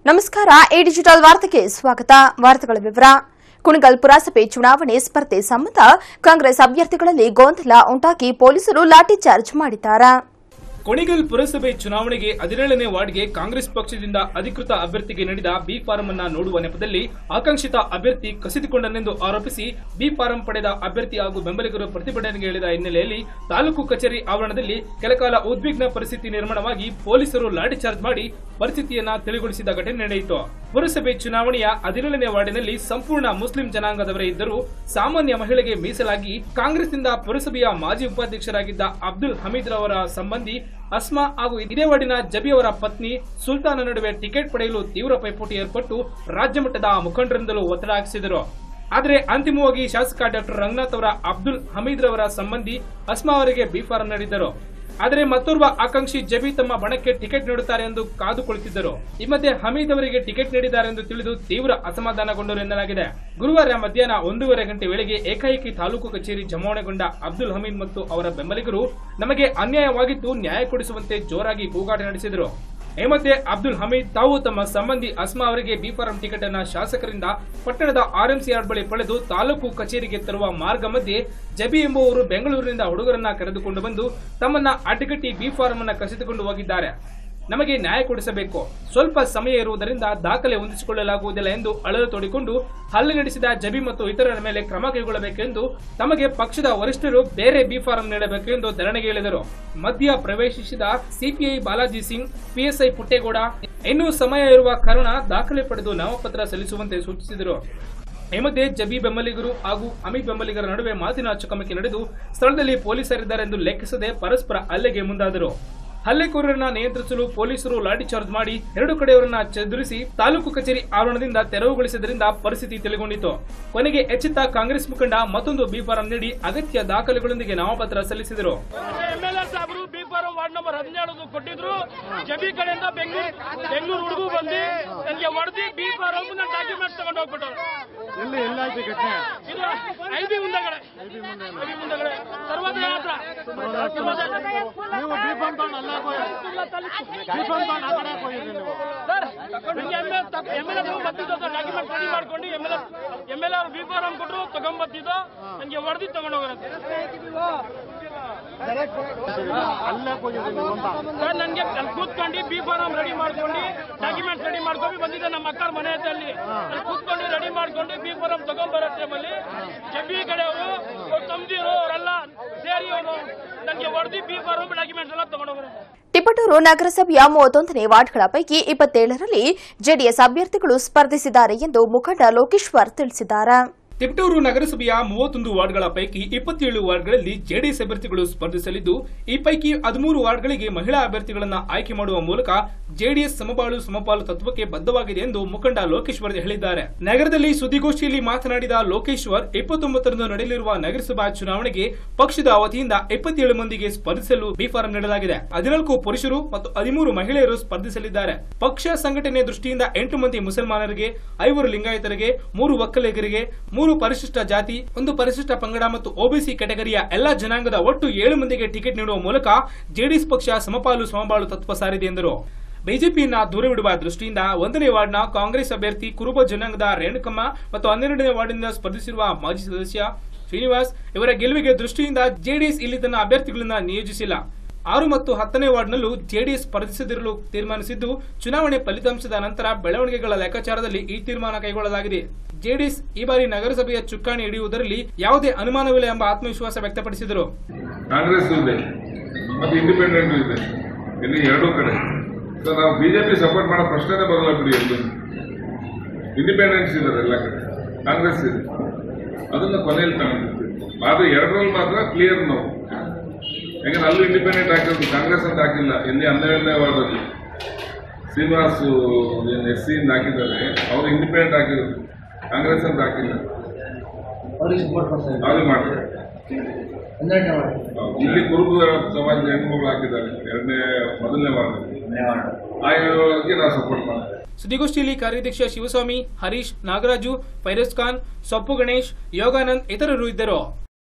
ನಮಸ್ಕಾರ A digital ವಾರ್ತೆಗೆ ಸ್ವಾಗತ ವಾರ್ತೆಗಳ ವಿವರ ಕುಣಗಲ್ ಪುರಸಭೆ ಚುನಾವಣೆ ಸ್ಪರ್ಧೆ ಸಂಬಂಧ ಕಾಂಗ್ರೆಸ್ ಅಭ್ಯರ್ಥಿಗಳಲ್ಲಿ ಗೊಂದಲ ಉಂಟಾಗಿ ಪೊಲೀಸರು ಲಾಠಿ ಚಾರ್ಜ್ ಮಾಡಿದ್ದಾರೆ ಕೊಣಿಗಲ್ ಪುರಸಭೆ ಚುನಾವಣೆಗೆ ಹದಿನೇಳನೇ ವಾರ್ಡ್ಗೆ ಕಾಂಗ್ರೆಸ್ ಪಕ್ಷದಿಂದ ಅಧಿಕೃತ ಅಭ್ಯರ್ಥಿಗೆ ನೀಡಿದ ಬಿ ಫಾರಂ ಅನ್ನ ನೋಡುವ ನೆಪದಲ್ಲಿ ಆಕಾಂಕ್ಷಿತ ಅಭ್ಯರ್ಥಿ ಕಸಿದುಕೊಂಡನೆಂದು ಆರೋಪಿಸಿ ಬಿ ಫಾರಂ ಪಡೆದ ಅಭ್ಯರ್ಥಿ ಹಾಗೂ ಬೆಂಬಲಿಗರು ಪ್ರತಿಭಟನೆಗೆ ಇಳಿದ ಹಿನ್ನೆಲೆಯಲ್ಲಿ ತಾಲೂಕು ಕಚೇರಿ ಆವರಣದಲ್ಲಿ ಕೆಲಕಾಲ ಉದ್ವಿಗ್ನ ಪರಿಸ್ಥಿತಿ ನಿರ್ಮಾಣವಾಗಿ ಪೊಲೀಸರು ಲಾಠಿ ಚಾರ್ಜ್ ಮಾಡಿ ಪರಿಸ್ಥಿತಿಯನ್ನ ತಿಳಿಗೊಳಿಸಿದ ಘಟನೆ ನಡೆಯಿತು ಪುರಸಭೆ ಚುನಾವಣೆಯ ಹದಿನೇಳನೇ ವಾರ್ಡಿನಲ್ಲಿ ಸಂಪೂರ್ಣ ಮುಸ್ಲಿಂ ಜನಾಂಗದವರೇ ಇದ್ದರೂ ಸಾಮಾನ್ಯ ಮಹಿಳೆಗೆ ಮೀಸಲಾಗಿ ಕಾಂಗ್ರೆಸ್ನಿಂದ ಪುರಸಭೆಯ ಮಾಜಿ ಉಪಾಧ್ಯಕ್ಷರಾಗಿದ್ದ ಅಬ್ದುಲ್ ಹಮೀದ್ ರವರ ಸಂಬಂಧಿ ಅಸ್ಮಾ ಹಾಗೂ ಇದೇ ವಾರ್ಡಿನ ಜಬಿ ಅವರ ಪತ್ನಿ ಸುಲ್ತಾನ ನಡುವೆ ಟಿಕೆಟ್ ಪಡೆಯಲು ತೀವ್ರ ಪೈಪೋಟಿ ಏರ್ಪಟ್ಟು ರಾಜ್ಯ ಮಟ್ಟದ ಮುಖಂಡರಿಂದಲೂ ಒತ್ತಡ ಹಾಕಿಸಿದರು ಆದರೆ ಅಂತಿಮವಾಗಿ ಶಾಸಕ ಡಾಕ್ಟರ್ ರಂಗನಾಥ್ ಅವರ ಅಬ್ದುಲ್ ಹಮೀದ್ ರವರ ಸಂಬಂಧಿ ಅಸ್ಮಾ ಅವರಿಗೆ ಬಿ ಫಾರಂ ನೀಡಿದ್ದರು ಆದರೆ ಮತ್ತೋರ್ವ ಆಕಾಂಕ್ಷಿ ಜಬಿ ತಮ್ಮ ಬಣಕ್ಕೆ ಟಿಕೆಟ್ ನೀಡುತ್ತಾರೆ ಎಂದು ಕಾದು ಕುಳಿತಿದ್ದರು ಈ ಮಧ್ಯೆ ಹಮೀದ್ ಅವರಿಗೆ ಟಿಕೆಟ್ ನೀಡಿದ್ದಾರೆ ಎಂದು ತಿಳಿದು ತೀವ್ರ ಅಸಮಾಧಾನಗೊಂಡರು ಎನ್ನಲಾಗಿದೆ ಗುರುವಾರ ಮಧ್ಯಾಹ್ನ ಒಂದೂವರೆ ಗಂಟೆ ವೇಳೆಗೆ ಏಕಾಏಕಿ ತಾಲೂಕು ಕಚೇರಿ ಜಮಾವಣೆಗೊಂಡ ಅಬ್ದುಲ್ ಹಮೀದ್ ಮತ್ತು ಅವರ ಬೆಂಬಲಿಗರು ನಮಗೆ ಅನ್ಯಾಯವಾಗಿದ್ದು ನ್ಯಾಯ ಕೊಡಿಸುವಂತೆ ಜೋರಾಗಿ ಕೂಗಾಟ ನಡೆಸಿದರು ಈ ಮಧ್ಯೆ ಅಬ್ದುಲ್ ಹಮೀದ್ ತಾವು ತಮ್ಮ ಸಂಬಂಧಿ ಅಸ್ಮಾ ಅವರಿಗೆ ಬಿ ಫಾರಂ ಟಿಕೆಟ್ ಅನ್ನ ಶಾಸಕರಿಂದ ಪಟ್ಟಣದ ಆರ್ಎಂಸಿ ಯಾರ್ಡ್ ಬಳಿ ಪಡೆದು ತಾಲೂಕು ಕಚೇರಿಗೆ ತರುವ ಮಾರ್ಗ ಮಧ್ಯೆ ಜಬಿ ಎಂಬುವರು ಬೆಂಗಳೂರಿನಿಂದ ಹುಡುಗರನ್ನ ಕರೆದುಕೊಂಡು ಬಂದು ತಮ್ಮನ್ನ ಅಡ್ಡಗಟ್ಟಿ ಬಿ ಫಾರಂ ಅನ್ನ ಕಸಿದುಕೊಂಡು ಹೋಗಿದ್ದಾರೆ ನಮಗೆ ನ್ಯಾಯ ಕೊಡಿಸಬೇಕು ಸ್ವಲ್ಪ ಸಮಯ ಇರುವುದರಿಂದ ದಾಖಲೆ ಹೊಂದಿಸಿಕೊಳ್ಳಲಾಗುವುದಿಲ್ಲ ಎಂದು ಅಳಲು ತೋಡಿಕೊಂಡು ಹಲ್ಲೆ ನಡೆಸಿದ ಜಬಿ ಮತ್ತು ಇತರರ ಮೇಲೆ ಕ್ರಮ ಕೈಗೊಳ್ಳಬೇಕೆಂದು ತಮಗೆ ಪಕ್ಷದ ವರಿಷ್ಠರು ಬೇರೆ ಬಿ ಫಾರಂ ನೀಡಬೇಕು ಎಂದು ಧರಣಿಗೆ ಇಳಿದರು ಮಧ್ಯ ಪ್ರವೇಶಿಸಿದ ಸಿಪಿಐ ಬಾಲಾಜಿ ಸಿಂಗ್ ಪಿಎಸ್ಐ ಪುಟ್ಟೇಗೌಡ ಇನ್ನೂ ಸಮಯ ಇರುವ ಕಾರಣ ದಾಖಲೆ ಪಡೆದು ನಾಮಪತ್ರ ಸಲ್ಲಿಸುವಂತೆ ಸೂಚಿಸಿದರು ಈ ಮಧ್ಯೆ ಜಬಿ ಬೆಂಬಲಿಗರು ಹಾಗೂ ಅಮಿತ್ ಬೆಂಬಲಿಗರ ನಡುವೆ ಮಾತಿನ ಚಕಮಕಿ ನಡೆದು ಸ್ಥಳದಲ್ಲಿ ಪೊಲೀಸರಿದ್ದಾರೆ ಎಂದು ಲೆಕ್ಕಿಸದೆ ಪರಸ್ಪರ ಹಲ್ಲೆಗೆ ಮುಂದಾದರು ಹಲ್ಲೆಕೋರರನ್ನ ನಿಯಂತ್ರಿಸಲು ಪೊಲೀಸರು ಲಾಠಿ ಚಾರ್ಜ್ ಮಾಡಿ ಎರಡು ಕಡೆಯವರನ್ನ ಚದುರಿಸಿ ತಾಲೂಕು ಕಚೇರಿ ಆವರಣದಿಂದ ತೆರವುಗೊಳಿಸಿದ್ದರಿಂದ ಪರಿಸ್ಥಿತಿ ತಿಳಿಗೊಂಡಿತು ಕೊನೆಗೆ ಎಚ್ಚೆತ್ತ ಕಾಂಗ್ರೆಸ್ ಮುಖಂಡ ಮತ್ತೊಂದು ಬಿ ಫಾರಂ ನೀಡಿ ಅಗತ್ಯ ದಾಖಲೆಗಳೊಂದಿಗೆ ನಾಮಪತ್ರ ಸಲ್ಲಿಸಿದರು ಎಮ್ಎಲ್ಎ ಸಾಹೇಬರು ಬಿ ಫಾರಂ ವಾರ್ಡ್ ನಂಬರ್ ಹದಿನೇಳು ಕೊಟ್ಟಿದ್ರು ಜಬಿ ಕಡೆಯಿಂದ ಬೆಂಗಳೂರು ಬೆಂಗಳೂರು ಹುಡುಗು ಬಂದು ನನಗೆ ಹೊಡೆದಿ ಬಿ ಫಾರಂ ನನ್ನ ಡಾಕ್ಯುಮೆಂಟ್ಸ್ ತಗೊಂಡು ಹೋಗ್ಬಿಟ್ಟು ಎಲ್ಲಿ ಎಲ್ಲಾಯ್ತು ಘಟನೆ ಇದು ಐಬಿ ಮುಂದಗಡೆ ಐಬಿ ಮುಂದಗಡೆ ಸರ್ವೋದಯ ಹತ್ರ ಸರ್ವೋದಯ ನೀವು ಬೀಫಾಮ್ ತಗೊಂಡು ಅಲ್ಲ ಬೀಫಾಮ್ ತಗೊಂಡು ಆ ಕಡೆ ಹೋಗಿದ್ರಿ ನೀವು ಸರ್ ನನಗೆ ಎಮ್ಎಲ್ಎ ಬರ್ತಿದ್ದು ಡಾಕ್ಯುಮೆಂಟ್ ರೆಡಿ ಮಾಡ್ಕೊಂಡು ಎಮ್ಎಲ್ಎ ಎಮ್ಎಲ್ಎ ಅವ್ರು ಬಿ ಫಾರಂ ಕೊಟ್ಟರು ತಗೊಂಡ್ಬರ್ತಿದ್ದು ನನಗೆ ಹೊಡೆದಿ ತಗೊಂಡು ಹೋಗೋರಂತೆ ಅಲ್ಲೇ ಹೋಗಿದ್ರಿ ನೀವು ಅಂತ ಸರ್ ನನಗೆ ಅಲ್ಲಿ ಕೂತ್ಕೊಂಡು ಬಿ ಫಾರಂ ರೆಡಿ ಮಾಡ್ಕೊಂಡು ಡಾಕ್ಯುಮೆಂಟ್ಸ್ ರೆಡಿ ಮಾಡ್ಕೊಂಡು ಬಂದಿದ್ದೆ ನಮ್ಮ ಅಕ್ಕರ ಮನೆ ಹತ್ರ ಅಲ್ಲಿ ಅಲ್ಲಿ ಕೂತ್ಕೊಂಡು ರೆಡಿ ಮಾಡ್ಕೊಂಡು ಬಿ ಫಾರಂ ತಗೊಂಡ್ಬರೋ ಟೈಮಲ್ಲಿ ಜಬ್ಬಿ ಕಡೆಯವರು ಅವ್ರ ತಮ್ದಿರು ಅವರೆಲ್ಲ ಸೇರಿ ಅವರು ನನಗೆ ಹೊಡೆದಿ ಬಿ ಫಾರಂ ಡಾಕ್ಯುಮೆಂಟ್ಸ್ ಎಲ್ಲ ತಗೊಂಡೋಗ್ರೆ ತಿಪಟೂರು ನಗರಸಭೆಯ ಮೂವತ್ತೊಂದನೇ ವಾರ್ಡ್ಗಳ ಪೈಕಿ ಇಪ್ಪತ್ತೇಳರಲ್ಲಿ ಜೆಡಿಎಸ್ ಅಭ್ಯರ್ಥಿಗಳು ಸ್ಪರ್ಧಿಸಿದ್ದಾರೆ ಎಂದು ಮುಖಂಡ ಲೋಕೇಶ್ವರ್ ತಿಳಿಸಿದ್ದಾರೆ ತಿಪಟೂರು ನಗರಸಭೆಯ ಮೂವತ್ತೊಂದು ವಾರ್ಡ್ಗಳ ಪೈಕಿ ಇಪ್ಪತ್ತೇಳು ವಾರ್ಡ್ಗಳಲ್ಲಿ ಜೆಡಿಎಸ್ ಅಭ್ಯರ್ಥಿಗಳು ಸ್ಪರ್ಧಿಸಲಿದ್ದು ಈ ಪೈಕಿ ಹದಿಮೂರು ವಾರ್ಡ್ಗಳಿಗೆ ಮಹಿಳಾ ಅಭ್ಯರ್ಥಿಗಳನ್ನು ಆಯ್ಕೆ ಮಾಡುವ ಮೂಲಕ ಜೆಡಿಎಸ್ ಸಮಬಾಳು ಸಮಪಾಲು ತತ್ವಕ್ಕೆ ಬದ್ಧವಾಗಿದೆ ಎಂದು ಮುಖಂಡ ಲೋಕೇಶ್ವರ್ ಹೇಳಿದ್ದಾರೆ ನಗರದಲ್ಲಿ ಸುದ್ದಿಗೋಷ್ಠಿಯಲ್ಲಿ ಮಾತನಾಡಿದ ಲೋಕೇಶ್ವರ್ ಇಪ್ಪತ್ತೊಂಬತ್ತರಂದು ನಡೆಯಲಿರುವ ನಗರಸಭಾ ಚುನಾವಣೆಗೆ ಪಕ್ಷದ ವತಿಯಿಂದ ಇಪ್ಪತ್ತೇಳು ಮಂದಿಗೆ ಸ್ಪರ್ಧಿಸಲು ಬಿ ಫಾರಂ ನೀಡಲಾಗಿದೆ ಹದಿನಾಲ್ಕು ಪುರುಷರು ಮತ್ತು ಹದಿಮೂರು ಮಹಿಳೆಯರು ಸ್ಪರ್ಧಿಸಲಿದ್ದಾರೆ ಪಕ್ಷ ಸಂಘಟನೆ ದೃಷ್ಟಿಯಿಂದ ಎಂಟು ಮಂದಿ ಮುಸಲ್ಮಾನರಿಗೆ ಐವರು ಲಿಂಗಾಯತರಿಗೆ ಮೂರು ಒಕ್ಕಲಿಗರಿಗೆ ಮೂರು ಪರಿಶಿಷ್ಟ ಜಾತಿ ಒಂದು ಪರಿಶಿಷ್ಟ ಪಂಗಡ ಮತ್ತು ಒಬಿಸಿ ಕೆಟಗರಿಯ ಎಲ್ಲಾ ಜನಾಂಗದ ಒಟ್ಟು ಏಳು ಮಂದಿಗೆ ಟಿಕೆಟ್ ನೀಡುವ ಮೂಲಕ ಜೆಡಿಎಸ್ ಪಕ್ಷ ಸಮಪಾಲು ಸಮಬಾಳು ತತ್ವ ಸಾರಿದೆ ಎಂದರು ಬಿಜೆಪಿಯನ್ನ ದೂರವಿಡುವ ದೃಷ್ಟಿಯಿಂದ ಒಂದನೇ ವಾರ್ಡ್ನ ಕಾಂಗ್ರೆಸ್ ಅಭ್ಯರ್ಥಿ ಕುರುಬ ಜನಾಂಗದ ರೇಣುಕಮ್ಮ ಮತ್ತು ಹನ್ನೆರಡನೇ ವಾರ್ಡಿನಿಂದ ಸ್ಪರ್ಧಿಸಿರುವ ಮಾಜಿ ಸದಸ್ಯ ಶ್ರೀನಿವಾಸ್ ಇವರ ಗೆಲುವಿಗೆ ದೃಷ್ಟಿಯಿಂದ ಜೆಡಿಎಸ್ ಇಲ್ಲಿ ತನ್ನ ಅಭ್ಯರ್ಥಿಗಳನ್ನ ನಿಯೋಜಿಸಿಲ್ಲ ಆರು ಮತ್ತು ಹತ್ತನೇ ವಾರ್ಡ್ನಲ್ಲೂ ಜೆಡಿಎಸ್ ಸ್ಪರ್ಧಿಸದಿರಲು ತೀರ್ಮಾನಿಸಿದ್ದು ಚುನಾವಣೆ ಫಲಿತಾಂಶದ ನಂತರ ಬೆಳವಣಿಗೆಗಳ ಲೆಕ್ಕಾಚಾರದಲ್ಲಿ ಈ ತೀರ್ಮಾನ ಕೈಗೊಳ್ಳಲಾಗಿದೆ ಜೆಡಿಎಸ್ ಈ ಬಾರಿ ನಗರಸಭೆಯ ಚುಕ್ಕಾಣಿ ಹಿಡಿಯುವುದರಲ್ಲಿ ಯಾವುದೇ ಅನುಮಾನವಿಲ್ಲ ಎಂಬ ಆತ್ಮವಿಶ್ವಾಸ ವ್ಯಕ್ತಪಡಿಸಿದರು ಕಾಂಗ್ರೆಸ್ ಇದೆ ಮತ್ತು ಇಂಡಿಪೆಂಡೆಂಟ್ ಇದೆ ಇಲ್ಲಿ ಎರಡೂ ಕಡೆ ಸೊ ನಾವು ಬಿಜೆಪಿ ಸಪೋರ್ಟ್ ಮಾಡೋ ಪ್ರಶ್ನೆನೇ ಬರಲ್ಲ ಬಿಡಿ ಎಲ್ಲೂ ಇಂಡಿಪೆಂಡೆನ್ಸ್ ಇದ್ದಾರೆ ಎಲ್ಲ ಕಡೆ ಕಾಂಗ್ರೆಸ್ ಇದೆ ಅದನ್ನ ಕೊನೆಯಲ್ಲಿ ತಗೊಂಡಿರ್ತೀವಿ ಆದ್ರೆ ಎರಡರಲ್ಲಿ ಮಾತ್ರ ಕ್ಲಿಯರ್ ನಾವು ಯಾಕಂದ್ರೆ ಅಲ್ಲೂ ಇಂಡಿಪೆಂಡೆಂಟ್ ಹಾಕಿರೋದು ಕಾಂಗ್ರೆಸ್ ಅಂತ ಹಾಕಿಲ್ಲ ಎಲ್ಲಿ ಹನ್ನೆರಡನೇ ವಾರ್ಡಲ್ಲಿ ಶ್ರೀನಿವಾಸ್ ಏನು ಎಸ್ ಸಿ ಇಂದ ಹಾಕಿದ್ದಾರೆ ಅವರು ಇಂಡಿಪೆಂಡೆಂಟ್ ಹಾಕಿರೋದು ಕಾಂಗ್ರೆಸ್ ಅಂತ ಹಾಕಿಲ್ಲ ಅವ್ರಿಗೆ ಸಪೋರ್ಟ್ ಮಾಡ್ತಾ ಇದ್ದಾರೆ ಅವ್ರಿಗೆ ಮಾಡ್ತಾರೆ ಹನ್ನೆರಡನೇ ವಾರ್ಡ್ ಹೌದು. ಇಲ್ಲಿ ಕುರುಬ ಸಮಾಜದ ಹೆಣ್ಮಗಳು ಹಾಕಿದ್ದಾರೆ ಎರಡನೇ ಮೊದಲನೇ ವಾರದಲ್ಲಿ ಆ ಹೇಳುವವರಿಗೆ ನಾವು ಸಪೋರ್ಟ್ ಮಾಡ್ತೇವೆ ಸುದ್ದಿಗೋಷ್ಠಿಯಲ್ಲಿ ಕಾರ್ಯಾಧ್ಯಕ್ಷ ಶಿವಸ್ವಾಮಿ ಹರೀಶ್ ನಾಗರಾಜು ಫೈರೋಜ್ ಖಾನ್ ಸೊಪ್ಪು ಗಣೇಶ್ ಯೋಗಾನಂದ್ ಇತರರು ಇದ್ದರು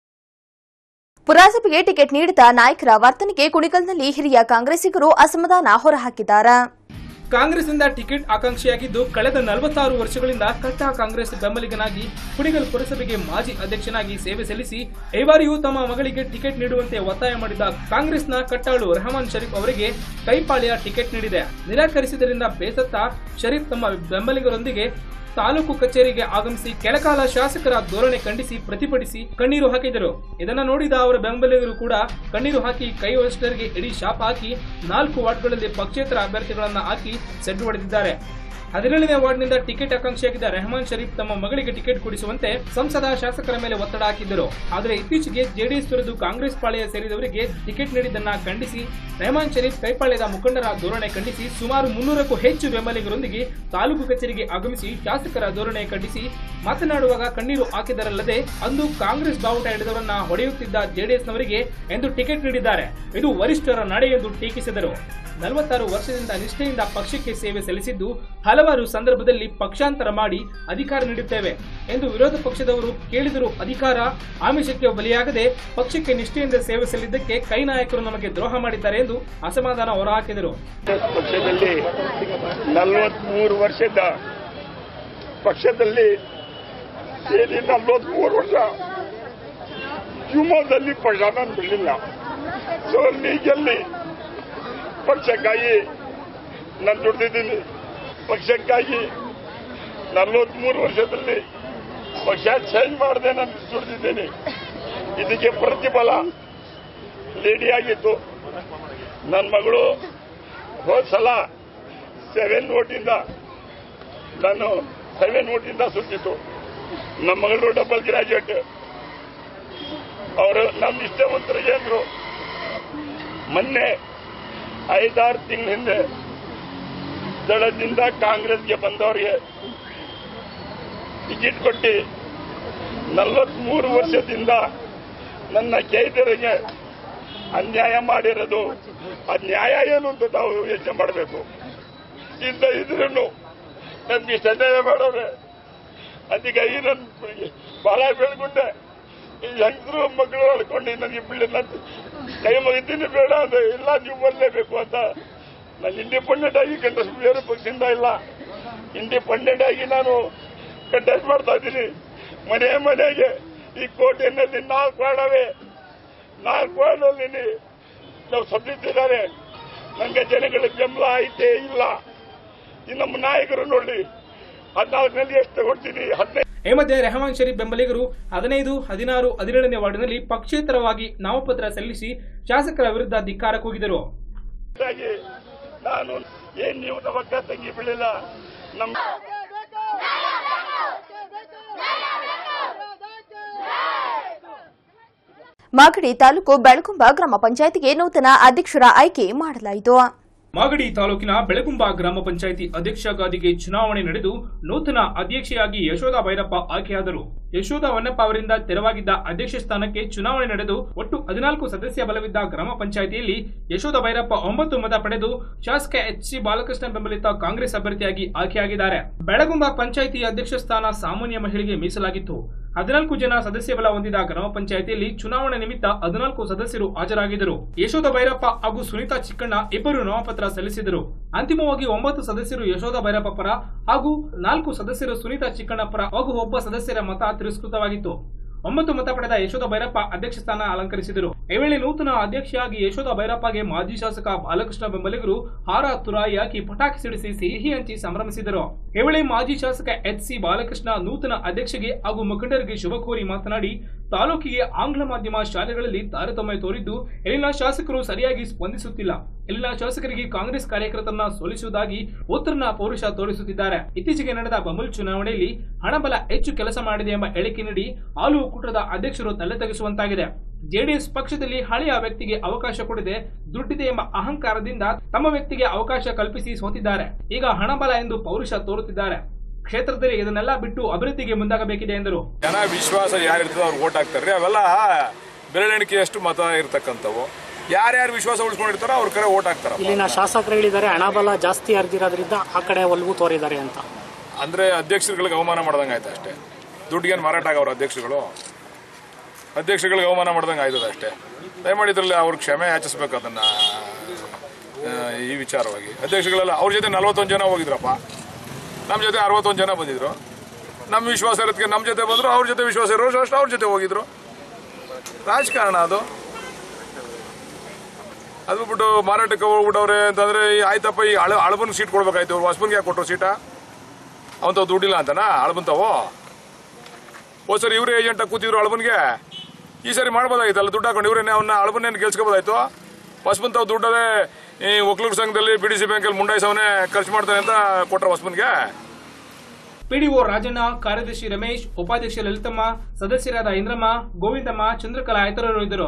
ಪುರಸಭೆಗೆ ಟಿಕೆಟ್ ನೀಡಿದ ನಾಯಕರ ವರ್ತನೆಗೆ ಕುಣಿಗಲ್ನಲ್ಲಿ ಹಿರಿಯ ಕಾಂಗ್ರೆಸ್ಸಿಗರು ಅಸಮಾಧಾನ ಹೊರಹಾಕಿದ್ದಾರೆ ಕಾಂಗ್ರೆಸ್ನಿಂದ ಟಿಕೆಟ್ ಆಕಾಂಕ್ಷಿಯಾಗಿದ್ದು ಕಳೆದ ನಲವತ್ತಾರು ವರ್ಷಗಳಿಂದ ಕಟ್ಟಾ ಕಾಂಗ್ರೆಸ್ ಬೆಂಬಲಿಗನಾಗಿ ಕುಣಿಗಲ್ ಪುರಸಭೆಗೆ ಮಾಜಿ ಅಧ್ಯಕ್ಷನಾಗಿ ಸೇವೆ ಸಲ್ಲಿಸಿ ಈ ಬಾರಿಯೂ ತಮ್ಮ ಮಗಳಿಗೆ ಟಿಕೆಟ್ ನೀಡುವಂತೆ ಒತ್ತಾಯ ಮಾಡಿದ ಕಾಂಗ್ರೆಸ್ನ ಕಟ್ಟಾಳು ರೆಹಮಾನ್ ಶರೀಫ್ ಅವರಿಗೆ ಕೈಪಾಳ್ಯ ಟಿಕೆಟ್ ನೀಡಿದೆ ನಿರಾಕರಿಸಿದ್ದರಿಂದ ಬೇಸತ್ತ ಶರೀಫ್ ತಮ್ಮ ಬೆಂಬಲಿಗರೊಂದಿಗೆ ತಾಲೂಕು ಕಚೇರಿಗೆ ಆಗಮಿಸಿ ಕೆಲಕಾಲ ಶಾಸಕರ ಧೋರಣೆ ಖಂಡಿಸಿ ಪ್ರತಿಭಟಿಸಿ ಕಣ್ಣೀರು ಹಾಕಿದರು ಇದನ್ನ ನೋಡಿದ ಅವರ ಬೆಂಬಲಿಗರು ಕೂಡ ಕಣ್ಣೀರು ಹಾಕಿ ಕೈ ವರಿಷ್ಠರಿಗೆ ಇಡೀ ಶಾಪ ಹಾಕಿ ನಾಲ್ಕು ವಾರ್ಡ್ಗಳಲ್ಲಿ ಪಕ್ಷೇತರ ಅಭ್ಯರ್ಥಿಗಳನ್ನ ಹಾಕಿ ಸೆಡ್ಡು ಹೊಡೆದಿದ್ದಾರೆ ಹದಿನೇಳನೇ ವಾರ್ಡ್ನಿಂದ ಟಿಕೆಟ್ ಆಕಾಂಕ್ಷಿಯಾಗಿದ್ದ ರೆಹಮಾನ್ ಶರೀಫ್ ತಮ್ಮ ಮಗಳಿಗೆ ಟಿಕೆಟ್ ಕೊಡಿಸುವಂತೆ ಸಂಸದ ಶಾಸಕರ ಮೇಲೆ ಒತ್ತಡ ಹಾಕಿದ್ದರು ಆದರೆ ಇತ್ತೀಚೆಗೆ ಜೆಡಿಎಸ್ ತೊರೆದು ಕಾಂಗ್ರೆಸ್ ಪಾಳೆಯ ಸೇರಿದವರಿಗೆ ಟಿಕೆಟ್ ನೀಡಿದ್ದನ್ನ ಖಂಡಿಸಿ ರೆಹಮಾನ್ ಶರೀಫ್ ಕೈಪಾಳ್ಯದ ಮುಖಂಡರ ಧೋರಣೆ ಖಂಡಿಸಿ ಸುಮಾರು ಮುನ್ನೂರಕ್ಕೂ ಹೆಚ್ಚು ಬೆಂಬಲಿಗರೊಂದಿಗೆ ತಾಲೂಕು ಕಚೇರಿಗೆ ಆಗಮಿಸಿ ಶಾಸಕರ ಧೋರಣೆ ಖಂಡಿಸಿ ಮಾತನಾಡುವಾಗ ಕಣ್ಣೀರು ಹಾಕಿದರಲ್ಲದೆ ಅಂದು ಕಾಂಗ್ರೆಸ್ ಬಾವುಟ ಹಿಡಿದವರನ್ನ ಹೊಡೆಯುತ್ತಿದ್ದ ಜೆಡಿಎಸ್ನವರಿಗೆ ಎಂದು ಟಿಕೆಟ್ ನೀಡಿದ್ದಾರೆ ಇದು ವರಿಷ್ಠರ ನಡೆ ಎಂದು ಟೀಕಿಸಿದರು ನಲವತ್ತಾರು ವರ್ಷದಿಂದ ನಿಷ್ಠೆಯಿಂದ ಪಕ್ಷಕ್ಕೆ ಸೇವೆ ಸಲ್ಲಿಸಿದ್ದು ಹಲವಾರು ಸಂದರ್ಭದಲ್ಲಿ ಪಕ್ಷಾಂತರ ಮಾಡಿ ಅಧಿಕಾರ ನೀಡುತ್ತೇವೆ ಎಂದು ವಿರೋಧ ಪಕ್ಷದವರು ಕೇಳಿದರೂ ಅಧಿಕಾರ ಆಮಿಷಕ್ಕೆ ಬಲಿಯಾಗದೆ ಪಕ್ಷಕ್ಕೆ ನಿಷ್ಠೆಯಿಂದ ಸೇವೆ ಸಲ್ಲಿದ್ದಕ್ಕೆ ಕೈ ನಾಯಕರು ನಮಗೆ ದ್ರೋಹ ಮಾಡಿದ್ದಾರೆ ಎಂದು ಅಸಮಾಧಾನ ಹೊರಹಾಕಿದರು ಕಾಂಗ್ರೆಸ್ ಪಕ್ಷದಲ್ಲಿ ನಲವತ್ಮೂರು ವರ್ಷದ ಪಕ್ಷದಲ್ಲಿ ಸೇರಿ ನಲವತ್ಮೂರು ವರ್ಷ ಜೀವನದಲ್ಲಿ ಪಕ್ಷ ನಾನು ಬಿಡಲಿಲ್ಲ ಸೊ ಲೀಗಲ್ಲಿ ಪಕ್ಷಕ್ಕಾಗಿ ನಾನು ದುಡ್ದಿದ್ದೀನಿ ಪಕ್ಷಕ್ಕಾಗಿ ನಲವತ್ಮೂರು ವರ್ಷದಲ್ಲಿ ಪಕ್ಷ ಚೇಂಜ್ ಮಾಡದೆ ನಾನು ದುಡ್ದಿದ್ದೀನಿ ಇದಕ್ಕೆ ಪ್ರತಿಫಲ ಲೇಡಿ ಆಗಿತ್ತು ನನ್ನ ಮಗಳು ಹೋದ ಸಲ ಸೆವೆನ್ ಓಟಿಂದ ನಾನು ಸೆವೆನ್ ಓಟಿಂದ ಸುತ್ತಿತ್ತು ನಮ್ಮ ಮಗಳು ಡಬಲ್ ಗ್ರಾಜುಯೇಟ್ ಅವರು ನಮ್ಮ ಇಷ್ಟವಂತರಿಗೆ ಅಂದ್ರು ಮೊನ್ನೆ ಐದಾರು ತಿಂಗಳ ಹಿಂದೆ ದಳದಿಂದ ಕಾಂಗ್ರೆಸ್ಗೆ ಬಂದವರಿಗೆ ಟಿಕೆಟ್ ಕೊಟ್ಟು ನಲವತ್ಮೂರು ವರ್ಷದಿಂದ ನನ್ನ ಕೈದರಿಗೆ ಅನ್ಯಾಯ ಮಾಡಿರೋದು ಆ ನ್ಯಾಯ ಏನು ಅಂತ ತಾವು ಯೋಚನೆ ಮಾಡಬೇಕು ಇಂದ ಇದ್ರೂ ನಮ್ಗೆ ಇಷ್ಟ ಅನ್ಯಾಯ ಮಾಡೋರೆ ಅದಕ್ಕೆ ಈ ನನ್ನ ಬಹಳ ಬೆಳ್ಕೊಂಡೆ ಈ ಹೆಂಗರು ಮಕ್ಕಳು ಅಳ್ಕೊಂಡು ನನಗೆ ಬಿಡಿ ನಾನು ಕೈ ಮುಗಿತೀನಿ ಬೇಡ ಅಂದ್ರೆ ಇಲ್ಲ ನೀವು ಬರಲೇಬೇಕು ಅಂತ ನಾನು ಇಂಡಿಪೆಂಡೆಂಟ್ ಆಗಿ ಕಂಟೆಸ್ಟ್ ಬೇರೆ ಪಕ್ಷದಿಂದ ಇಲ್ಲ ಇಂಡಿಪೆಂಡೆಂಟ್ ಆಗಿ ನಾನು ಕಂಟೆಸ್ಟ್ ಮಾಡ್ತಾ ಇದ್ದೀನಿ ಮನೆ ಮನೆಗೆ ಈ ಕೋಟೆಯಲ್ಲಿ ನಾಲ್ಕು ವಾರ್ಡವೆ ನಾಲ್ಕು ವಾರ್ಡಲ್ಲಿ ನಾವು ಸಬ್ಸಿದ್ದಾರೆ ನನಗೆ ಜನಗಳ ಬೆಂಬಲ ಐತೆ ಇಲ್ಲ ಈ ನಮ್ಮ ನಾಯಕರು ನೋಡಿ ಹದಿನಾಲ್ಕನಲ್ಲಿ ಎಷ್ಟು ತಗೊಳ್ತೀನಿ ಹದಿನೈದು ಈ ಮಧ್ಯೆ ರೆಹಮಾನ್ ಶರೀಫ್ ಬೆಂಬಲಿಗರು ಹದಿನೈದು ಹದಿನಾರು ಹದಿನೇಳನೇ ವಾರ್ಡಿನಲ್ಲಿ ಪಕ್ಷೇತರವಾಗಿ ನಾಮಪತ್ರ ಸಲ್ಲಿಸಿ ಶಾಸಕರ ವಿರುದ್ಧ ಧಿಕ್ಕಾರ ಕೂಗಿದರು ಆಗಿ ನಾನು ಏನ್ ನೀವು ನಮ್ಮ ಅಕ್ಕ ತಂಗಿ ಬೀಳಿಲ್ಲ ನಮ್ಮ ಮಾಗಡಿ ತಾಲೂಕು ಬೆಳಗುಂಬ ಗ್ರಾಮ ಪಂಚಾಯತಿಗೆ ನೂತನ ಅಧ್ಯಕ್ಷರ ಆಯ್ಕೆ ಮಾಡಲಾಯಿತು ಮಾಗಡಿ ತಾಲೂಕಿನ ಬೆಳಗುಂಬ ಗ್ರಾಮ ಪಂಚಾಯಿತಿ ಅಧ್ಯಕ್ಷ ಗಾದಿಗೆ ಚುನಾವಣೆ ನಡೆದು ನೂತನ ಅಧ್ಯಕ್ಷೆಯಾಗಿ ಯಶೋಧ ಭೈರಪ್ಪ ಆಯ್ಕೆಯಾದರು ಯಶೋಧ ಹೊನ್ನಪ್ಪ ಅವರಿಂದ ತೆರವಾಗಿದ್ದ ಅಧ್ಯಕ್ಷ ಸ್ಥಾನಕ್ಕೆ ಚುನಾವಣೆ ನಡೆದು ಒಟ್ಟು ಹದಿನಾಲ್ಕು ಸದಸ್ಯ ಬಲವಿದ್ದ ಗ್ರಾಮ ಪಂಚಾಯಿತಿಯಲ್ಲಿ ಯಶೋಧ ಭೈರಪ್ಪ ಒಂಬತ್ತು ಮತ ಪಡೆದು ಶಾಸಕ ಎಚ್ ಸಿ ಬಾಲಕೃಷ್ಣ ಬೆಂಬಲಿತ ಕಾಂಗ್ರೆಸ್ ಅಭ್ಯರ್ಥಿಯಾಗಿ ಆಯ್ಕೆಯಾಗಿದ್ದಾರೆ ಬೆಳಗುಂಬ ಪಂಚಾಯಿತಿ ಅಧ್ಯಕ್ಷ ಸ್ಥಾನ ಸಾಮಾನ್ಯ ಮಹಿಳೆಗೆ ಮೀಸಲಾಗಿತ್ತು ಹದಿನಾಲ್ಕು ಜನ ಸದಸ್ಯ ಬಲ ಹೊಂದಿದ ಗ್ರಾಮ ಪಂಚಾಯಿತಿಯಲ್ಲಿ ಚುನಾವಣೆ ನಿಮಿತ್ತ ಹದಿನಾಲ್ಕು ಸದಸ್ಯರು ಹಾಜರಾಗಿದ್ದರು ಯಶೋಧ ಭೈರಪ್ಪ ಹಾಗೂ ಸುನೀತಾ ಚಿಕ್ಕಣ್ಣ ಇಬ್ಬರು ನಾಮಪತ್ರ ಸಲ್ಲಿಸಿದರು ಅಂತಿಮವಾಗಿ ಒಂಬತ್ತು ಸದಸ್ಯರು ಯಶೋಧ ಭೈರಪ್ಪ ಪರ ಹಾಗೂ ನಾಲ್ಕು ಸದಸ್ಯರು ಸುನೀತಾ ಚಿಕ್ಕಣ್ಣ ಪರ ಹಾಗೂ ಒಬ್ಬ ಸದಸ್ಯರ ಮತ ತಿರಸ್ಕೃತವಾಗಿತ್ತು ಒಂಬತ್ತು ಮತ ಪಡೆದ ಯಶೋಧ ಭೈರಪ್ಪ ಅಧ್ಯಕ್ಷ ಸ್ಥಾನ ಅಲಂಕರಿಸಿದರು ಈ ವೇಳೆ ನೂತನ ಅಧ್ಯಕ್ಷೆಯಾಗಿ ಯಶೋಧ ಭೈರಪ್ಪಗೆ ಮಾಜಿ ಶಾಸಕ ಬಾಲಕೃಷ್ಣ ಬೆಂಬಲಿಗರು ಹಾರ ತುರಾಯಿ ಹಾಕಿ ಪಟಾಕಿ ಸಿಡಿಸಿ ಸಿಹಿ ಹಂಚಿ ಸಂಭ್ರಮಿಸಿದರು ಈ ವೇಳೆ ಮಾಜಿ ಶಾಸಕ ಎಚ್ ಸಿ ಬಾಲಕೃಷ್ಣ ನೂತನ ಅಧ್ಯಕ್ಷಗೆ ಹಾಗೂ ಮುಖಂಡರಿಗೆ ಶುಭ ಕೋರಿ ಮಾತನಾಡಿ ತಾಲೂಕಿಗೆ ಆಂಗ್ಲ ಮಾಧ್ಯಮ ಶಾಲೆಗಳಲ್ಲಿ ತಾರತಮ್ಯ ತೋರಿದ್ದು ಇಲ್ಲಿನ ಶಾಸಕರು ಸರಿಯಾಗಿ ಸ್ಪಂದಿಸುತ್ತಿಲ್ಲ ಇಲ್ಲಿನ ಶಾಸಕರಿಗೆ ಕಾಂಗ್ರೆಸ್ ಕಾರ್ಯಕರ್ತರನ್ನ ಸೋಲಿಸುವುದಾಗಿ ಉತ್ತರನ ಪೌರುಷ ತೋರಿಸುತ್ತಿದ್ದಾರೆ ಇತ್ತೀಚೆಗೆ ನಡೆದ ಬಮುಲ್ ಚುನಾವಣೆಯಲ್ಲಿ ಹಣಬಲ ಹೆಚ್ಚು ಕೆಲಸ ಮಾಡಿದೆ ಎಂಬ ಹೇಳಿಕೆ ನೀಡಿ ಹಾಲು ಒಕ್ಕೂಟದ ಅಧ್ಯಕ್ಷರು ತಲೆ ತಗ್ಗಿಸುವಂತಾಗಿದೆ ಜೆಡಿಎಸ್ ಪಕ್ಷದಲ್ಲಿ ಹಳೆಯ ವ್ಯಕ್ತಿಗೆ ಅವಕಾಶ ಕೊಡದೆ ದುಡ್ಡಿದೆ ಎಂಬ ಅಹಂಕಾರದಿಂದ ತಮ್ಮ ವ್ಯಕ್ತಿಗೆ ಅವಕಾಶ ಕಲ್ಪಿಸಿ ಸೋತಿದ್ದಾರೆ ಈಗ ಹಣಬಲ ಎಂದು ಪೌರುಷ ತೋರುತ್ತಿದ್ದಾರೆ ಕ್ಷೇತ್ರದಲ್ಲಿ ಇದನ್ನೆಲ್ಲ ಬಿಟ್ಟು ಅಭಿವೃದ್ಧಿಗೆ ಮುಂದಾಗಬೇಕಿದೆ ಎಂದರು ಜನ ವಿಶ್ವಾಸ ಯಾರಿರ್ತದೆ ಅವ್ರು ಓಟ್ ಹಾಕ್ತಾರೆ ಅವೆಲ್ಲ ಬೆರಳೆಣಿಕೆಯಷ್ಟು ಮತ ಇರ್ತಕ್ಕಂಥವು ಯಾರ್ಯಾರು ವಿಶ್ವಾಸ ಉಳಿಸ್ಕೊಂಡಿರ್ತಾರೋ ಅವ್ರ ಕಡೆ ಓಟ್ ಹಾಕ್ತಾರ ಇಲ್ಲಿನ ಶಾಸಕರು ಹೇಳಿದ್ದಾರೆ ಹಣಬಲ ಜಾಸ್ತಿ ಹರಿದಿರೋದ್ರಿಂದ ಆ ಕಡೆ ಒಲವು ತೋರಿದ್ದಾರೆ ಅಂತ ಅಂದ್ರೆ ಅಧ್ಯಕ್ಷರುಗಳಿಗೆ ಅವಮಾನ ಮಾಡ್ದಂಗೆ ಆಯ್ತು ಅಷ್ಟೇ ದುಡ್ಡಿಗೇನು ಮಾರಾಟ ಆಗವ್ರ ಅಧ್ಯಕ್ಷರುಗಳು ಅಧ್ಯಕ್ಷರುಗಳಿಗೆ ಅವಮಾನ ಮಾಡ್ದಂಗೆ ಆಯ್ತದ ಅಷ್ಟೇ ದಯಮಾಡಿ ಇದ್ರಲ್ಲಿ ಅವ್ರ ಕ್ಷಮೆ ಯಾಚಿಸ್ಬೇಕು ಅದನ್ನ ಆ, ಈ ವಿಚಾರವಾಗಿ ಅಧ್ಯಕ್ಷಗಳೆಲ್ಲ ಅವ್ರ ಜೊತೆ ನಲವತ್ತೊಂದು ಜನ ಹೋಗಿದ್ರಪ್ಪ ನಮ್ಮ ಜೊತೆ ಅರವತ್ತೊಂದು ಜನ ಬಂದಿದ್ರು ನಮ್ಮ ವಿಶ್ವಾಸ ಇರೋದಕ್ಕೆ ನಮ್ಮ ಜೊತೆ ಬಂದರು ಅವ್ರ ಜೊತೆ ವಿಶ್ವಾಸ ಇರೋರು ಅಷ್ಟು ಅವ್ರ ಜೊತೆ ಹೋಗಿದ್ರು ರಾಜಕಾರಣ ಅದು ಅದು ಬಿಟ್ಟು ಮಾರಾಟಕ್ಕೆ ಹೋಗ್ಬಿಟ್ಟವ್ರೆ ಅಂತಂದ್ರೆ ಈ ಆಯ್ತಪ್ಪ ಈ ಅಳ ಅಳಬನ್ ಸೀಟ್ ಕೊಡ್ಬೇಕಾಯ್ತು ಅವ್ರು ಹೊಸಬನ್ಗೆ ಯಾಕೆ ಕೊಟ್ಟರು ಸೀಟ ಅವಂತ ದುಡ್ಡಿಲ್ಲ ಅಂತನಾ ಅಳಬಂತಾವು ಹೋದ್ ಸರಿ ಇವರೇ ಏಜೆಂಟ್ ಕೂತಿದ್ರು ಅಳಬನ್ಗೆ ಈ ಸರಿ ಮಾಡ್ಬೋದಾಗಿತ್ತಲ್ಲ ದುಡ್ಡು ಹಾಕೊಂಡು ಇವರೇನೆ ಅವನ್ನ ಅಳಬನ್ನೇನು ಗೆಲ್ಸ್ಕೋಬೋದಾಯ್ತು ಹೊಸಬಂತಾವ್ ದುಡ್ಡದೇ ಈ ಒಕ್ಲೂರ್ ಸಂಘದಲ್ಲಿ ಬಿ ಡಿ ಸಿ ಬ್ಯಾಂಕಲ್ಲಿ ಮುಂಡಾಯಿಸವನೇ ಖರ್ಚು ಮಾಡ್ತಾನೆ ಅಂತ ಕೊಟ್ರ ಹೊಸಬನ್ಗೆ ಪಿಡಿಒ ರಾಜಣ್ಣ ಕಾರ್ಯದರ್ಶಿ ರಮೇಶ್ ಉಪಾಧ್ಯಕ್ಷ ಲಲಿತಮ್ಮ ಸದಸ್ಯರಾದ ಇಂದ್ರಮ್ಮ ಗೋವಿಂದಮ್ಮ ಚಂದ್ರಕಲಾ ಇತರರು ಇದ್ದರು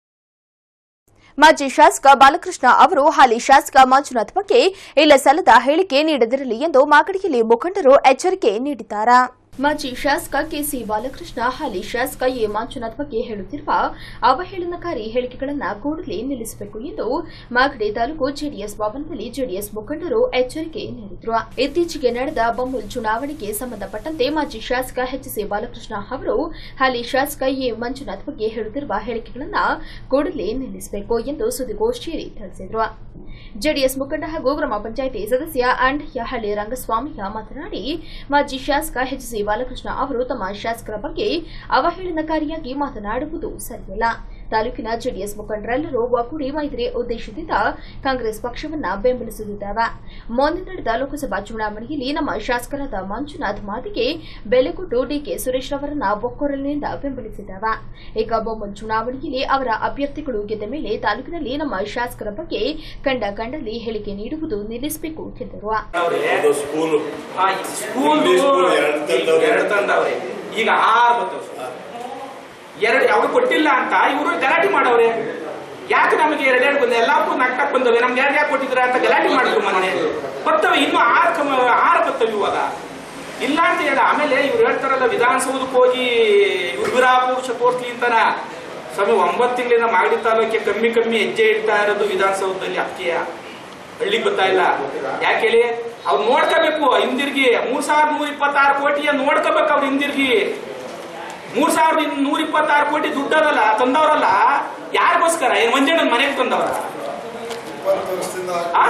ಮಾಜಿ ಶಾಸಕ ಬಾಲಕೃಷ್ಣ ಅವರು ಹಾಲಿ ಶಾಸಕ ಮಂಜುನಾಥ್ ಬಗ್ಗೆ ಇಲ್ಲ ಸಲ್ಲದ ಹೇಳಿಕೆ ನೀಡದಿರಲಿ ಎಂದು ಮಾಗಡಿಯಲ್ಲಿ ಮುಖಂಡರು ಎಚ್ಚರಿಕೆ ನೀಡಿದ್ದಾರೆ ಮಾಜಿ ಶಾಸಕ ಕೆಸಿ ಬಾಲಕೃಷ್ಣ ಹಾಲಿ ಶಾಸಕ ಎ ಮಂಜುನಾಥ್ ಬಗ್ಗೆ ಹೇಳುತ್ತಿರುವ ಅವಹೇಳನಕಾರಿ ಹೇಳಿಕೆಗಳನ್ನು ಕೂಡಲೇ ನಿಲ್ಲಿಸಬೇಕು ಎಂದು ಮಾಗಡಿ ತಾಲೂಕು ಜೆಡಿಎಸ್ ಭವನದಲ್ಲಿ ಜೆಡಿಎಸ್ ಮುಖಂಡರು ಎಚ್ಚರಿಕೆ ನೀಡಿದರು ಇತ್ತೀಚೆಗೆ ನಡೆದ ಬೊಮ್ಮಲ್ ಚುನಾವಣೆಗೆ ಸಂಬಂಧಪಟ್ಟಂತೆ ಮಾಜಿ ಶಾಸಕ ಎಚ್ಸಿ ಬಾಲಕೃಷ್ಣ ಅವರು ಹಾಲಿ ಶಾಸಕ ಎ ಮಂಜುನಾಥ್ ಬಗ್ಗೆ ಹೇಳುತ್ತಿರುವ ಹೇಳಿಕೆಗಳನ್ನು ಕೂಡಲೇ ನಿಲ್ಲಿಸಬೇಕು ಎಂದು ಸುದ್ದಿಗೋಷ್ಠಿಯಲ್ಲಿ ತಿಳಿಸಿದರು ಜೆಡಿಎಸ್ ಮುಖಂಡ ಹಾಗೂ ಗ್ರಾಮ ಪಂಚಾಯಿತಿ ಸದಸ್ಯ ಅಂಡಯ್ಯಹಳ್ಳಿ ರಂಗಸ್ವಾಮಿಯ ಮಾತನಾಡಿ ಮಾಜಿ ಶಾಸಕ ಎಚ್ಸಿ ಬಾಲಕೃಷ್ಣ ಅವರು ತಮ್ಮ ಶಾಸಕರ ಬಗ್ಗೆ ಅವಹೇಳನಕಾರಿಯಾಗಿ ಮಾತನಾಡುವುದು ಸರಿಯಲ್ಲ ತಾಲೂಕಿನ ಜೆಡಿಎಸ್ ಮುಖಂಡರೆಲ್ಲರೂ ಒಗ್ಗೂಡಿ ಮೈತ್ರಿ ಉದ್ದೇಶದಿಂದ ಕಾಂಗ್ರೆಸ್ ಪಕ್ಷವನ್ನ ಬೆಂಬಲಿಸುತ್ತಿದ್ದೇವೆ ಮೊನ್ನೆ ನಡೆದ ಲೋಕಸಭಾ ಚುನಾವಣೆಯಲ್ಲಿ ನಮ್ಮ ಶಾಸಕರಾದ ಮಂಜುನಾಥ್ ಮಾತಿಗೆ ಬೆಲೆ ಕೊಟ್ಟು ಡಿಕೆ ಸುರೇಶ್ ರವರನ್ನ ಒಕ್ಕೊರಲಿನಿಂದ ಬೆಂಬಲಿಸಿದ್ದೇವೆ ಈಗ ಬೊಮ್ಮಲ್ ಚುನಾವಣೆಯಲ್ಲಿ ಅವರ ಅಭ್ಯರ್ಥಿಗಳು ಗೆದ್ದ ಮೇಲೆ ತಾಲೂಕಿನಲ್ಲಿ ನಮ್ಮ ಶಾಸಕರ ಬಗ್ಗೆ ಕಂಡ ಕಂಡಲ್ಲಿ ಹೇಳಿಕೆ ನೀಡುವುದು ನಿಲ್ಲಿಸಬೇಕು ಎಂದರು ಎರಡು ತಂದವ್ರೆ ಈಗ ಆರು ಬರ್ತವೆ ಎರಡು ಅವ್ರು ಕೊಟ್ಟಿಲ್ಲ ಅಂತ ಇವರು ಗಲಾಟೆ ಮಾಡವ್ರೆ ಯಾಕೆ ನಮಗೆ ಎರಡೆರಡು ಬಂದ ಎಲ್ಲಕ್ಕೂ ನಾಟಕ ಬಂದವೆ ನಮ್ಗೆ ಎರಡು ಯಾಕೆ ಕೊಟ್ಟಿದ್ರ ಅಂತ ಗಲಾಟೆ ಮಾಡಿದ್ರು ಮೊನ್ನೆ ಬರ್ತವೆ ಇನ್ನು ಆರು ಕಮ ಆರು ಬರ್ತವೆ ಇವಾಗ ಇಲ್ಲ ಅಂತ ಹೇಳ ಆಮೇಲೆ ಇವ್ರು ಹೇಳ್ತಾರಲ್ಲ ವಿಧಾನಸೌಧಕ್ಕೆ ಹೋಗಿ ಇವ್ರು ವಿರಾಪುರುಷ ತೋರ್ಸ್ಲಿ ಅಂತಾನ ಸ್ವಾಮಿ ಒಂಬತ್ತು ತಿಂಗಳಿಂದ ಮಾಗಡಿ ತಾಲೂಕಿಗೆ ಕಮ್ಮಿ ಕಮ್ಮಿ ಹೆಜ್ಜೆ ಇಡ್ತಾ ಇರೋದು ವಿಧಾನಸೌಧದಲ್ಲಿ ಅಕ್ಕಿಯ ಹಳ್ಳಿಗೆ ಬರ್ತಾ ಇಲ್ಲ ಯಾಕೆ ಹೇಳಿ ಅವ್ರು ನೋಡ್ಕೋಬೇಕು ಹಿಂದಿರ್ಗಿ ಮೂರ್ ಸಾವಿರದ ನೂರ ಇಪ್ಪತ್ತಾರು ಕೋಟಿಯ ನೋಡ್ಕೋಬೇಕು ಅವ್ರು ಹಿಂದಿರ್ಗಿ ಮೂರ್ ಸಾವಿರದ ನೂರ ಇಪ್ಪತ್ತಾರು ಕೋಟಿ ದುಡ್ಡದಲ್ಲ ತಂದವರಲ್ಲ ಯಾರಿಗೋಸ್ಕರ ಏನ್ ಮಂಜಣ್ಣನ ಮನೆಗೆ ತಂದವರ ಆ?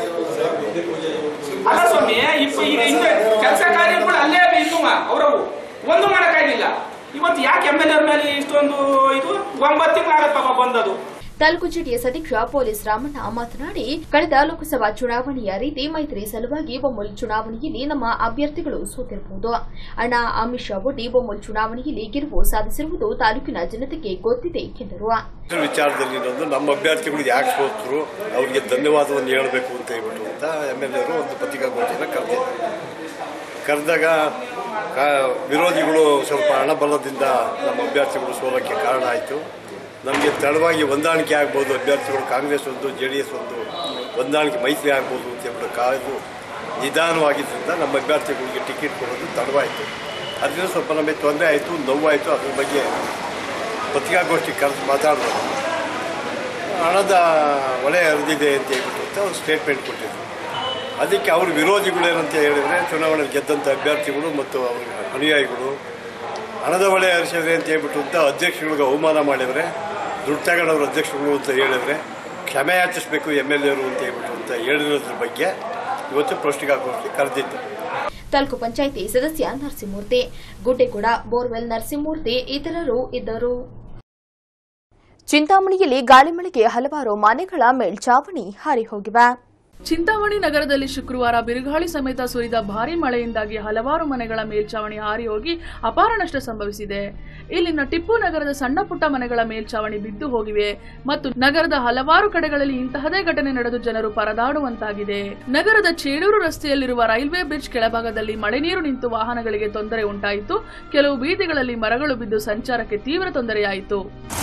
ಅಲ್ಲ ಸ್ವಾಮಿ ಇಪ್ಪ ಈಗ ಹಿಂದೆ ಕೆಲಸ ಕಾರ್ಯಗಳು ಅಲ್ಲೇ ಅವೆ ಇನ್ನೂ ಅವರವು ಒಂದು ಮಾಡಕ್ಕಾಗಿಲ್ಲ ಇವತ್ತು ಯಾಕೆ ಎಮ್ ಎಲ್ ಎರ್ ಮೇಲೆ ಇಷ್ಟೊಂದು ಇದು ಒಂಬತ್ತು ತಿಂಗಳಾಗತ್ತೆ ಪಾಪ ಬಂದದು ತಾಲೂಕು ಜೆಡಿಎಸ್ ಅಧ್ಯಕ್ಷ ಪೊಲೀಸ್ ರಾಮಣ್ಣ ಮಾತನಾಡಿ ಕಳೆದ ಲೋಕಸಭಾ ಚುನಾವಣೆಯ ರೀತಿ ಮೈತ್ರಿ ಸಲುವಾಗಿ ಬೊಮ್ಮಲ್ ಚುನಾವಣೆಯಲ್ಲಿ ನಮ್ಮ ಅಭ್ಯರ್ಥಿಗಳು ಸೋತಿರಬಹುದು ಹಣ ಆಮಿಷ ಒಡ್ಡಿ ಬೊಮ್ಮಲ್ ಚುನಾವಣೆಯಲ್ಲಿ ಗೆಲುವು ಸಾಧಿಸಿರುವುದು ತಾಲೂಕಿನ ಜನತೆಗೆ ಗೊತ್ತಿದೆ ಎಂದರು ಇದ್ರ ವಿಚಾರದಲ್ಲಿ ಇನ್ನೊಂದು ನಮ್ಮ ಅಭ್ಯರ್ಥಿಗಳು ಯಾಕೆ ಸೋತರು ಅವರಿಗೆ ಧನ್ಯವಾದವನ್ನು ಹೇಳಬೇಕು ಅಂತ ಹೇಳ್ಬಿಟ್ಟು ಅಂತ ಎಮ್ ಎಲ್ ಎರು ಒಂದು ಪತ್ರಿಕಾಗೋಷ್ಠಿಯನ್ನು ಕರೆದಿದ್ರು ಕರೆದಾಗ ಕಾ- ವಿರೋಧಿಗಳು ಸ್ವಲ್ಪ ಹಣಬಲದಿಂದ ನಮ್ಮ ಅಭ್ಯರ್ಥಿಗಳು ಸೋಲಕ್ಕೆ ಕಾರಣ ಆಯಿತು ನಮಗೆ ತಡವಾಗಿ ಹೊಂದಾಣಿಕೆ ಆಗ್ಬೋದು ಅಭ್ಯರ್ಥಿಗಳು ಕಾಂಗ್ರೆಸ್ ಒಂದು ಜೆ ಡಿ ಎಸ್ ಒಂದು ಹೊಂದಾಣಿಕೆ ಮೈತ್ರಿ ಆಗ್ಬೋದು ಅಂತ ಹೇಳ್ಬಿಟ್ಟು ಕಾಯ್ದು ನಿಧಾನವಾಗಿದ್ದರಿಂದ ನಮ್ಮ ಅಭ್ಯರ್ಥಿಗಳಿಗೆ ಟಿಕೆಟ್ ಕೊಡೋದು ತಡವಾಯಿತು ಅದರಿಂದ ಸ್ವಲ್ಪ ನಮಗೆ ತೊಂದರೆ ಆಯಿತು ನೋವಾಯಿತು ಅದ್ರ ಬಗ್ಗೆ ಪತ್ರಿಕಾಗೋಷ್ಠಿ ಕರೆದು ಮಾತಾಡಿದ್ರು ಹಣದ ಹೊಳೆ ಹರಿದಿದೆ ಅಂತ ಹೇಳ್ಬಿಟ್ಟು ಅಂತ ಒಂದು ಸ್ಟೇಟ್ಮೆಂಟ್ ಕೊಟ್ಟಿದ್ರು ಅದಕ್ಕೆ ಅವ್ರ ವಿರೋಧಿಗಳು ಏನಂತ ಹೇಳಿದರೆ ಚುನಾವಣೆ ಗೆದ್ದಂಥ ಅಭ್ಯರ್ಥಿಗಳು ಮತ್ತು ಅವ್ರ ಅನುಯಾಯಿಗಳು ಹಣದ ಹೊಳೆ ಹರಿಸಿದ್ರೆ ಅಂತ ಹೇಳ್ಬಿಟ್ಟು ಅಂತ ಅಧ್ಯಕ್ಷಗಳಿಗೆ ಅವಮಾನ ಮಾಡಿದರೆ ದುಡ್ಡು ತಗೊಂಡವ್ರ ಅಧ್ಯಕ್ಷಗಳು ಅಂತ ಹೇಳಿದರೆ ಕ್ಷಮೆ ಯಾಚಿಸಬೇಕು ಎಮ್ ಎಲ್ ಎರು ಅಂತ ಹೇಳ್ಬಿಟ್ಟು ಅಂತ ಹೇಳಿರೋದ್ರ ಬಗ್ಗೆ ಇವತ್ತು ಪೌಷ್ಟಿಕಾಗೋಷ್ಠಿ ಕರೆದಿದ್ದು ತಾಲೂಕು ಪಂಚಾಯಿತಿ ಸದಸ್ಯ ನರಸಿಂಹಮೂರ್ತಿ ಗುಡ್ಡೆಗೂಡ ಬೋರ್ವೆಲ್ ನರಸಿಂಹಮೂರ್ತಿ ಇತರರು ಇದ್ದರು ಚಿಂತಾಮಣಿಯಲ್ಲಿ ಗಾಳಿ ಮಳೆಗೆ ಹಲವಾರು ಮನೆಗಳ ಮೇಲ್ಚಾವಣಿ ಹಾರಿ ಹೋಗಿವೆ ಚಿಂತಾಮಣಿ ನಗರದಲ್ಲಿ ಶುಕ್ರವಾರ ಬಿರುಗಾಳಿ ಸಮೇತ ಸುರಿದ ಭಾರೀ ಮಳೆಯಿಂದಾಗಿ ಹಲವಾರು ಮನೆಗಳ ಮೇಲ್ಚಾವಣಿ ಹಾರಿ ಹೋಗಿ ಅಪಾರ ನಷ್ಟ ಸಂಭವಿಸಿದೆ ಇಲ್ಲಿನ ಟಿಪ್ಪು ನಗರದ ಸಣ್ಣ ಪುಟ್ಟ ಮನೆಗಳ ಮೇಲ್ಚಾವಣಿ ಬಿದ್ದು ಹೋಗಿವೆ ಮತ್ತು ನಗರದ ಹಲವಾರು ಕಡೆಗಳಲ್ಲಿ ಇಂತಹದೇ ಘಟನೆ ನಡೆದು ಜನರು ಪರದಾಡುವಂತಾಗಿದೆ ನಗರದ ಚೇಳೂರು ರಸ್ತೆಯಲ್ಲಿರುವ ರೈಲ್ವೆ ಬ್ರಿಡ್ಜ್ ಕೆಳಭಾಗದಲ್ಲಿ ಮಳೆ ನೀರು ನಿಂತು ವಾಹನಗಳಿಗೆ ತೊಂದರೆ ಉಂಟಾಯಿತು ಕೆಲವು ಬೀದಿಗಳಲ್ಲಿ ಮರಗಳು ಬಿದ್ದು ಸಂಚಾರಕ್ಕೆ ತೀವ್ರ ತೊಂದರೆಯಾಯಿತು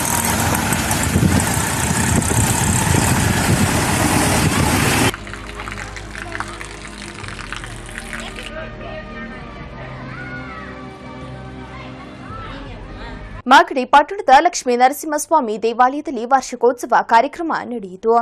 ಮಾಗಡಿ ಪಟ್ಟಣದ ಲಕ್ಷ್ಮೀ ನರಸಿಂಹಸ್ವಾಮಿ ದೇವಾಲಯದಲ್ಲಿ ವಾರ್ಷಿಕೋತ್ಸವ ಕಾರ್ಯಕ್ರಮ ನಡೆಯಿತು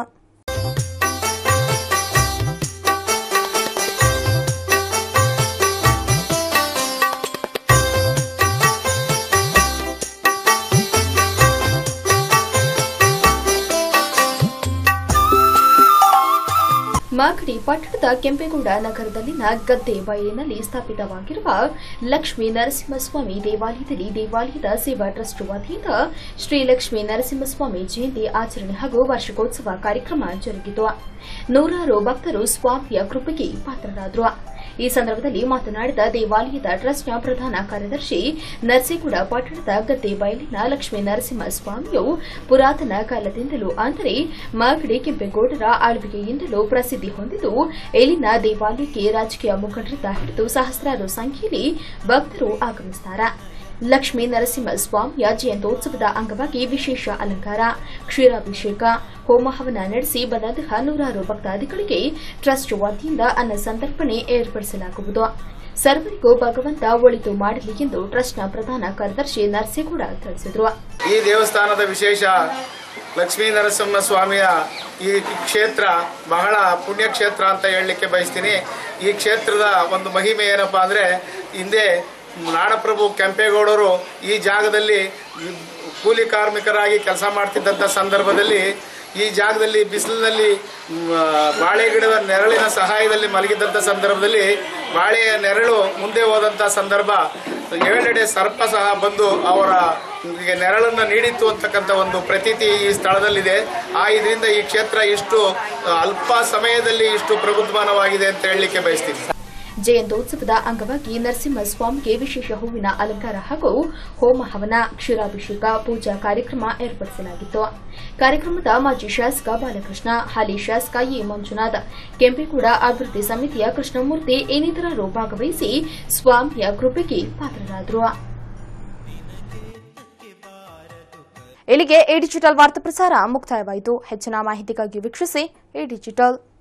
ಮಾಗಡಿ ಪಟ್ಟಣದ ಕೆಂಪೇಗೌಡ ನಗರದಲ್ಲಿನ ಗದ್ದೆ ಬಯಲಿನಲ್ಲಿ ಸ್ಥಾಪಿತವಾಗಿರುವ ಲಕ್ಷ್ಮೀ ನರಸಿಂಹಸ್ವಾಮಿ ದೇವಾಲಯದಲ್ಲಿ ದೇವಾಲಯದ ಸೇವಾ ಟ್ರಸ್ಟ್ ವತಿಯಿಂದ ಶ್ರೀ ಲಕ್ಷ್ಮೀ ನರಸಿಂಹಸ್ವಾಮಿ ಜಯಂತಿ ಆಚರಣೆ ಹಾಗೂ ವಾರ್ಷಿಕೋತ್ಸವ ಕಾರ್ಯಕ್ರಮ ಜರುಗಿತು ನೂರಾರು ಭಕ್ತರು ಸ್ವಾಮಿಯ ಕೃಪೆಗೆ ಪಾತ್ರರಾದರು ಈ ಸಂದರ್ಭದಲ್ಲಿ ಮಾತನಾಡಿದ ದೇವಾಲಯದ ಟ್ರಸ್ಟ್ನ ಪ್ರಧಾನ ಕಾರ್ಯದರ್ಶಿ ನರಸೀಗೌಡ ಪಟ್ಟಣದ ಗದ್ದೆ ಬಯಲಿನ ಲಕ್ಷ್ಮೀ ನರಸಿಂಹ ಸ್ವಾಮಿಯು ಪುರಾತನ ಕಾಲದಿಂದಲೂ ಅಂದರೆ ಮಾಗಡಿ ಕೆಂಪೇಗೌಡರ ಆಳ್ವಿಕೆಯಿಂದಲೂ ಪ್ರಸಿದ್ಧಿ ಹೊಂದಿದ್ದು ಇಲ್ಲಿನ ದೇವಾಲಯಕ್ಕೆ ರಾಜಕೀಯ ಮುಖಂಡರಿಂದ ಹಿಡಿದು ಸಹಸ್ರಾರು ಸಂಖ್ಯೆಯಲ್ಲಿ ಭಕ್ತರು ಆಗಮಿಸುತ್ತಾರೆ ಲಕ್ಷ್ಮೀ ನರಸಿಂಹ ಸ್ವಾಮಿಯ ಜಯಂತ್ಯೋತ್ಸವದ ಅಂಗವಾಗಿ ವಿಶೇಷ ಅಲಂಕಾರ ಕ್ಷೀರಾಭಿಷೇಕ ಹೋಮ ಹವನ ನಡೆಸಿ ಬಂದಂತಹ ನೂರಾರು ಭಕ್ತಾದಿಗಳಿಗೆ ಟ್ರಸ್ಟ್ ವತಿಯಿಂದ ಅನ್ನ ಸಂತರ್ಪಣೆ ಏರ್ಪಡಿಸಲಾಗುವುದು ಸರ್ವರಿಗೂ ಭಗವಂತ ಒಳಿತು ಮಾಡಲಿ ಎಂದು ಟ್ರಸ್ಟ್ನ ಪ್ರಧಾನ ಕಾರ್ಯದರ್ಶಿ ನರಸೇಗೌಡ ತಿಳಿಸಿದರು ಈ ದೇವಸ್ಥಾನದ ವಿಶೇಷ ಲಕ್ಷ್ಮೀ ನರಸಿಂಹ ಸ್ವಾಮಿಯ ಈ ಕ್ಷೇತ್ರ ಬಹಳ ಪುಣ್ಯ ಕ್ಷೇತ್ರ ಅಂತ ಹೇಳಲಿಕ್ಕೆ ಬಯಸ್ತೀನಿ ಈ ಕ್ಷೇತ್ರದ ಒಂದು ಮಹಿಮೆ ಏನಪ್ಪಾ ಅಂದರೆ ಹಿಂದೆ ನಾಡಪ್ರಭು ಕೆಂಪೇಗೌಡರು ಈ ಜಾಗದಲ್ಲಿ ಕೂಲಿ ಕಾರ್ಮಿಕರಾಗಿ ಕೆಲಸ ಮಾಡ್ತಿದ್ದಂಥ ಸಂದರ್ಭದಲ್ಲಿ ಈ ಜಾಗದಲ್ಲಿ ಬಿಸಿಲಿನಲ್ಲಿ ಮ್, ಬಾಳೆ ಗಿಡದ ನೆರಳಿನ ಸಹಾಯದಲ್ಲಿ ಮಲಗಿದ್ದಂಥ ಸಂದರ್ಭದಲ್ಲಿ ಬಾಳೆಯ ನೆರಳು ಮುಂದೆ ಹೋದಂಥ ಸಂದರ್ಭ ಏಳೆಡೆ ಸರ್ಪ ಸಹ ಬಂದು ಅವರ ಗೆ ನೆರಳನ್ನು ನೀಡಿತ್ತು ಅಂತಕ್ಕಂಥ ಒಂದು ಪ್ರತೀತಿ ಈ ಸ್ಥಳದಲ್ಲಿದೆ ಆ ಇದರಿಂದ ಈ ಕ್ಷೇತ್ರ ಇಷ್ಟು ಅಲ್ಪ ಸಮಯದಲ್ಲಿ ಇಷ್ಟು ಪ್ರಬುದ್ಧಮಾನವಾಗಿದೆ ಅಂತ ಹೇಳಲಿಕ್ಕೆ ಬಯಸ್ತೀನಿ ಜಯಂತ್ಯೋತ್ಸವದ ಅಂಗವಾಗಿ ನರಸಿಂಹ ಸ್ವಾಮಿಗೆ ವಿಶೇಷ ಹೂವಿನ ಅಲಂಕಾರ ಹಾಗೂ ಹೋಮ ಹವನ ಕ್ಷೀರಾಭಿಷೇಕ ಪೂಜಾ ಕಾರ್ಯಕ್ರಮ ಏರ್ಪಡಿಸಲಾಗಿತ್ತು ಕಾರ್ಯಕ್ರಮದ ಮಾಜಿ ಶಾಸಕ ಬಾಲಕೃಷ್ಣ ಹಾಲಿ ಶಾಸಕ ಎ ಮಂಜುನಾಥ್ ಕೆಂಪೇಗೌಡ ಅಭಿವೃದ್ಧಿ ಸಮಿತಿಯ ಕೃಷ್ಣಮೂರ್ತಿ ಇನ್ನಿತರರು ಭಾಗವಹಿಸಿ ಸ್ವಾಮಿಯ ಕೃಪೆಗೆ ಪಾತ್ರರಾದರು ಇಲ್ಲಿಗೆ ಎ ಡಿಜಿಟಲ್ ವಾರ್ತಾ ಪ್ರಸಾರ ಮುಕ್ತಾಯವಾಯಿತು ಹೆಚ್ಚಿನ ಮಾಹಿತಿಗಾಗಿ ವೀಕ್ಷಿಸಿ ಎ ಡಿಜಿಟಲ್